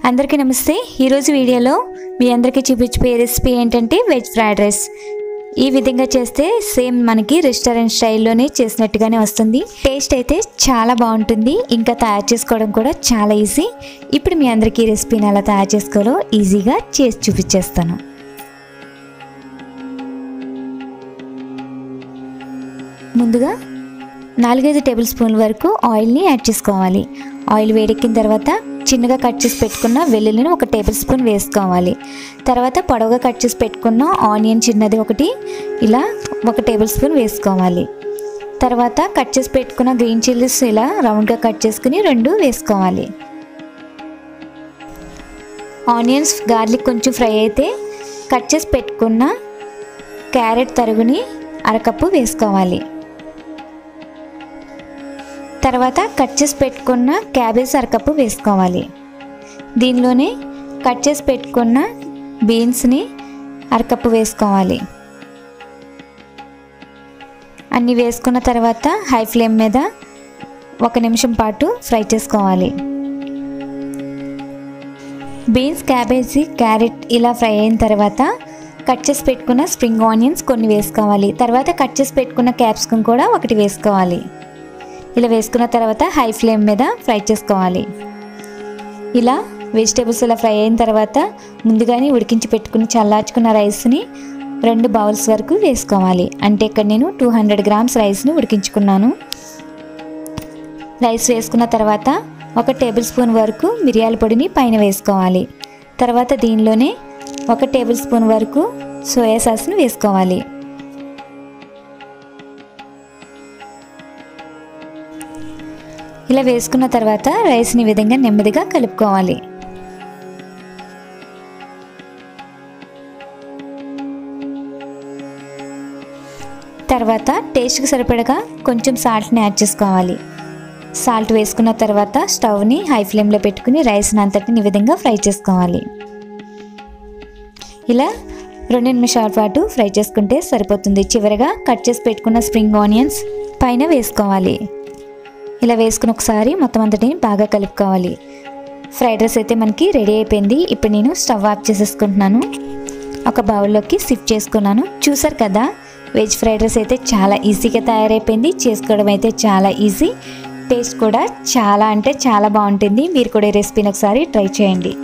అందరికీ నమస్తే ఈరోజు వీడియోలో మీ అందరికీ చూపించిపోయే రెసిపీ ఏంటంటే వెజ్ ఫ్రైడ్ రైస్ ఈ విధంగా చేస్తే సేమ్ మనకి రెస్టారెంట్ స్టైల్లోనే చేసినట్టుగానే వస్తుంది టేస్ట్ అయితే చాలా బాగుంటుంది ఇంకా తయారు చేసుకోవడం కూడా చాలా ఈజీ ఇప్పుడు మీ అందరికీ ఈ రెసిపీని ఎలా తయారు చేసుకోవాలో ఈజీగా చేసి చూపించేస్తాను ముందుగా నాలుగైదు టేబుల్ స్పూన్ల వరకు ఆయిల్ని యాడ్ చేసుకోవాలి ఆయిల్ వేడెక్కిన తర్వాత చిన్నగా కట్ చేసి పెట్టుకున్న వెల్లుల్లిని ఒక టేబుల్ స్పూన్ వేసుకోవాలి తర్వాత పొడవుగా కట్ చేసి పెట్టుకున్న ఆనియన్ చిన్నది ఒకటి ఇలా ఒక టేబుల్ స్పూన్ వేసుకోవాలి తర్వాత కట్ చేసి పెట్టుకున్న గ్రీన్ చిల్లీస్ ఇలా రౌండ్గా కట్ చేసుకుని రెండు వేసుకోవాలి ఆనియన్స్ గార్లిక్ కొంచెం ఫ్రై అయితే కట్ చేసి పెట్టుకున్న క్యారెట్ తరుగుని అరకప్పు వేసుకోవాలి తర్వాత కట్ చేసి పెట్టుకున్న క్యాబేజ్ అరకప్పు వేసుకోవాలి దీనిలోనే కట్ చేసి పెట్టుకున్న బీన్స్ని అరకప్పు వేసుకోవాలి అన్నీ వేసుకున్న తర్వాత హై ఫ్లేమ్ మీద ఒక నిమిషం పాటు ఫ్రై చేసుకోవాలి బీన్స్ క్యాబేజీ క్యారెట్ ఇలా ఫ్రై అయిన తర్వాత కట్ చేసి పెట్టుకున్న స్ప్రింగ్ ఆనియన్స్ కొన్ని వేసుకోవాలి తర్వాత కట్ చేసి పెట్టుకున్న క్యాప్సికమ్ కూడా ఒకటి వేసుకోవాలి ఇలా వేసుకున్న తర్వాత హై ఫ్లేమ్ మీద ఫ్రై చేసుకోవాలి ఇలా వెజిటేబుల్స్ ఇలా ఫ్రై అయిన తర్వాత ముందుగానే ఉడికించి పెట్టుకుని చల్లార్చుకున్న రైస్ని రెండు బౌల్స్ వరకు వేసుకోవాలి అంటే ఇక్కడ నేను టూ హండ్రెడ్ గ్రామ్స్ రైస్ని ఉడికించుకున్నాను రైస్ వేసుకున్న తర్వాత ఒక టేబుల్ స్పూన్ వరకు మిరియాల పొడిని పైన వేసుకోవాలి తర్వాత దీనిలోనే ఒక టేబుల్ స్పూన్ వరకు సోయా సాస్ని వేసుకోవాలి ఇలా వేసుకున్న తర్వాత రైస్ని విధంగా నెమ్మదిగా కలుపుకోవాలి తర్వాత టేస్ట్కి సరిపడగా కొంచెం సాల్ట్ని యాడ్ చేసుకోవాలి సాల్ట్ వేసుకున్న తర్వాత స్టవ్ని హై ఫ్లేమ్లో పెట్టుకుని రైస్ని అంతటిని ఈ విధంగా ఫ్రై చేసుకోవాలి ఇలా రెండు నిమిషాల పాటు ఫ్రై చేసుకుంటే సరిపోతుంది చివరగా కట్ చేసి పెట్టుకున్న స్ప్రింగ్ ఆనియన్స్ పైన వేసుకోవాలి ఇలా వేసుకుని ఒకసారి మొత్తం అంతటిని బాగా కలుపుకోవాలి ఫ్రైడ్ రైస్ అయితే మనకి రెడీ అయిపోయింది ఇప్పుడు నేను స్టవ్ ఆఫ్ చేసేసుకుంటున్నాను ఒక బౌల్లోకి సిఫ్ట్ చేసుకున్నాను చూసారు కదా వెజ్ ఫ్రైడ్ రైస్ అయితే చాలా ఈజీగా తయారైపోయింది చేసుకోవడం అయితే చాలా ఈజీ టేస్ట్ కూడా చాలా అంటే చాలా బాగుంటుంది మీరు కూడా ఈ రెసిపీని ఒకసారి ట్రై చేయండి